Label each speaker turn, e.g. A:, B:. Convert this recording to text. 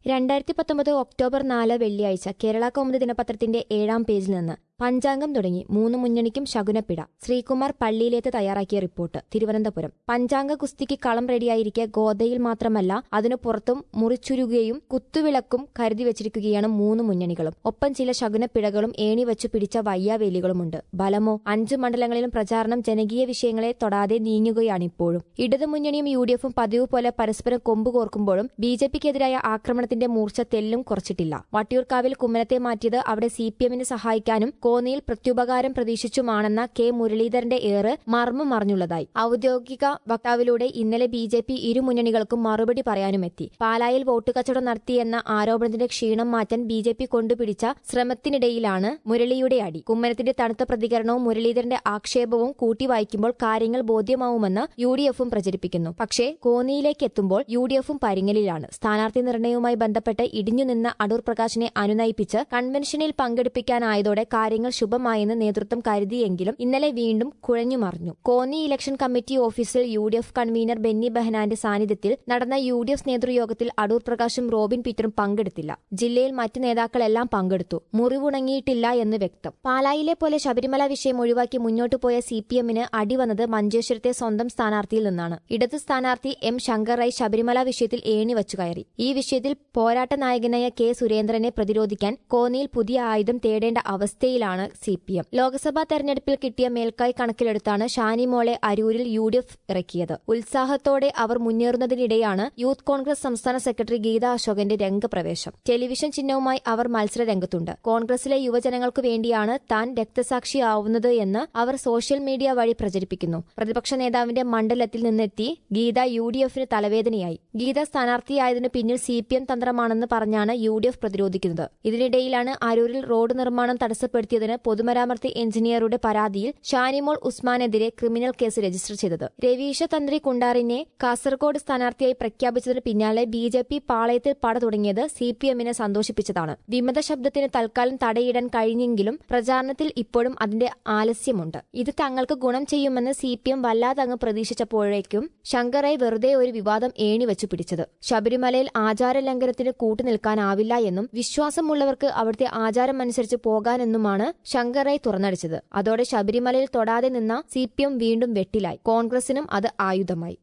A: രണ്ടായിരത്തി പത്തൊമ്പത് ഒക്ടോബർ നാല് വെള്ളിയാഴ്ച കേരള കൗമുദി ദിനപത്രത്തിന്റെ ഏഴാം പേജിൽ നിന്ന് പഞ്ചാംഗം തുടങ്ങി മൂന്ന് മുന്നണിക്കും ശകുനപ്പിട ശ്രീകുമാർ പള്ളിയിലേത്ത് തയ്യാറാക്കിയ റിപ്പോർട്ട് തിരുവനന്തപുരം പഞ്ചാംഗ കുസ്തിക്ക് കളം റെഡിയായിരിക്കെ ഗോദയിൽ മാത്രമല്ല അതിനു പുറത്തും മുറിച്ചുരുകയും കുത്തുവിളക്കും കരുതി വച്ചിരിക്കുകയാണ് മൂന്ന് മുന്നണികളും ഒപ്പം ചില ശകുനപ്പിഴകളും ഏണി വച്ചു പിടിച്ച വയ്യാവേലികളുമുണ്ട് ബലമോ അഞ്ച് മണ്ഡലങ്ങളിലും പ്രചാരണം ജനകീയ വിഷയങ്ങളെ തൊടാതെ നീങ്ങുകയാണിപ്പോഴും ഇടതുമുന്നണിയും യു ഡി എഫും പതിവ് പോലെ പരസ്പരം കൊമ്പ് കോർക്കുമ്പോഴും ബി ജെ പിക്കെതിരായ ആക്രമണത്തിന്റെ മൂർച്ച തെല്ലും കുറച്ചിട്ടില്ല വട്ടിയൂർക്കാവിൽ കുമ്മനത്തെ മാറ്റിയത് അവിടെ സി പി എമ്മിന് സഹായിക്കാനും കോന്നിയിൽ പ്രത്യുപകാരം പ്രതീക്ഷിച്ചുമാണെന്ന കെ മുരളീധരന്റെ ഏറ് മർമ്മം മറിഞ്ഞുള്ളതായി ഔദ്യോഗിക വക്താവിലൂടെ ഇന്നലെ ബി ജെ പി ഇരു മുന്നണികൾക്കും മറുപടി പറയാനുമെത്തി പാലായിൽ വോട്ട് കച്ചവടം നടത്തിയെന്ന ആരോപണത്തിന്റെ ക്ഷീണം മാറ്റാൻ ബി ജെ പി കൊണ്ടുപിടിച്ച ശ്രമത്തിനിടയിലാണ് മുരളിയുടെ അടി കുമ്മനത്തിന്റെ തണുത്ത പ്രതികരണവും മുരളീധരന്റെ ആക്ഷേപവും കൂട്ടി വായിക്കുമ്പോൾ കാര്യങ്ങൾ ബോധ്യമാവുമെന്ന് യു ഡി എഫും പ്രചരിപ്പിക്കുന്നു പക്ഷേ കോന്നിയിലേക്ക് എത്തുമ്പോൾ യു ഡി എഫും പരിങ്ങലിലാണ് സ്ഥാനാർത്ഥി നിർണയവുമായി ബന്ധപ്പെട്ട് ഇടിഞ്ഞുനിന്ന അടൂർ പ്രകാശിനെ അനുനയിപ്പിച്ച് കൺവെൻഷനിൽ പങ്കെടുപ്പിക്കാനായതോടെ കാര്യങ്ങൾ ശുഭമായെന്ന് നേതൃത്വം കരുതിയെങ്കിലും ഇന്നലെ വീണ്ടും കുഴഞ്ഞുമറിഞ്ഞു കോന്നി ഇലക്ഷൻ കമ്മിറ്റി ഓഫീസിൽ U D F convener Benny ബെഹനാന്റെ സാന്നിധ്യത്തിൽ നടന്ന യു ഡി എഫ് നേതൃയോഗത്തിൽ അടൂർ പ്രകാശും റോബിൻ പീറ്ററും പങ്കെടുത്തില്ല ജില്ലയിൽ മറ്റ് നേതാക്കളെല്ലാം പങ്കെടുത്തു മുറിവുണങ്ങിയിട്ടില്ല എന്ന് വ്യക്തം പാലായിലെ പോലെ ശബരിമല വിഷയം ഒഴിവാക്കി മുന്നോട്ടു പോയ സി പി എമ്മിന് അടിവന്നത് മഞ്ചേശ്വരത്തെ സ്വന്തം സ്ഥാനാർത്ഥിയിൽ നിന്നാണ് ഇടതു സ്ഥാനാർത്ഥി എം ശങ്കർ റൈ ശബരിമല വിഷയത്തിൽ ഏണി വച്ചു കയറി ഈ വിഷയത്തിൽ പോരാട്ട നായകനായ കെ സുരേന്ദ്രനെ പ്രതിരോധിക്കാൻ കോന്നിയിൽ പുതിയ ആയുധം തേടേണ്ട അവസ്ഥയിലാണ് സി പി എം ലോക്സഭാ തെരഞ്ഞെടുപ്പിൽ കിട്ടിയ മേൽക്കായ് കണക്കിലെടുത്താണ് ഷാനിമോളെ അരൂരിൽ യു ഡി എഫ് ഇറക്കിയത് ഉത്സാഹത്തോടെ അവർ മുന്നേറുന്നതിനിടെയാണ് യൂത്ത് കോൺഗ്രസ് സംസ്ഥാന സെക്രട്ടറി ഗീത അശോകന്റെ രംഗപ്രവേശം ടെലിവിഷൻ ചിഹ്നവുമായി അവർ മത്സര രംഗത്തുണ്ട് കോൺഗ്രസിലെ യുവജനങ്ങൾക്കു വേണ്ടിയാണ് താൻ രക്തസാക്ഷിയാവുന്നത് എന്ന് അവർ സോഷ്യൽ മീഡിയ വഴി പ്രചരിപ്പിക്കുന്നു പ്രതിപക്ഷ നേതാവിന്റെ മണ്ഡലത്തിൽ നിന്നെത്തി ഗീത യു ഡി എഫിന് തലവേദനയായി ഗീത സ്ഥാനാർത്ഥിയായതിനു പിന്നിൽ സി പി എം തന്ത്രമാണെന്ന് പറഞ്ഞാണ് യു ഡി എഫ് പ്രതിരോധിക്കുന്നത് ഇതിനിടയിലാണ് അരൂരിൽ റോഡ് നിർമ്മാണം തടസ്സപ്പെടുത്തിയതിന് പൊതുമരാമത്ത് എഞ്ചിനീയറുടെ പരാതിയിൽ ഷാനിമോൾ ഉസ്മാനെതിരെ ക്രിമിനൽ കേസ് രജിസ്റ്റർ ചെയ്തത് രവീശ തന്ത്രി കുണ്ടാറിനെ കാസർഗോഡ് സ്ഥാനാർത്ഥിയായി പ്രഖ്യാപിച്ചതിന് പിന്നാലെ ബി ജെ പി പാളയത്തിൽ പട തുടങ്ങിയത് സി പി എമ്മിനെ സന്തോഷിപ്പിച്ചതാണ് വിമത ശബ്ദത്തിന് തൽക്കാലം തടയിടാൻ കഴിഞ്ഞെങ്കിലും പ്രചാരണത്തിൽ ഇപ്പോഴും അതിന്റെ ആലസ്യമുണ്ട് ഇത് തങ്ങൾക്ക് ഗുണം ചെയ്യുമെന്ന് സി പി എം വല്ലാതങ്ങ് പ്രതീക്ഷിച്ചപ്പോഴേക്കും ശങ്കറായി വെറുതെ ഒരു വിവാദം ഏണിവെച്ചു പിടിച്ചത് ശബരിമലയിൽ ആചാരലംഘനത്തിന് കൂട്ടുനിൽക്കാനാവില്ല എന്നും വിശ്വാസമുള്ളവർക്ക് അവിടുത്തെ ആചാരം അനുസരിച്ച് പോകാനെന്നുമാണ് ശങ്കറായി തുറന്നടിച്ചത് അതോടെ ശബരിമലയിൽ തൊടാതെ നിന്ന സി വീണ്ടും വെട്ടിലായി കോൺഗ്രസിനും അത് ആയുധമായി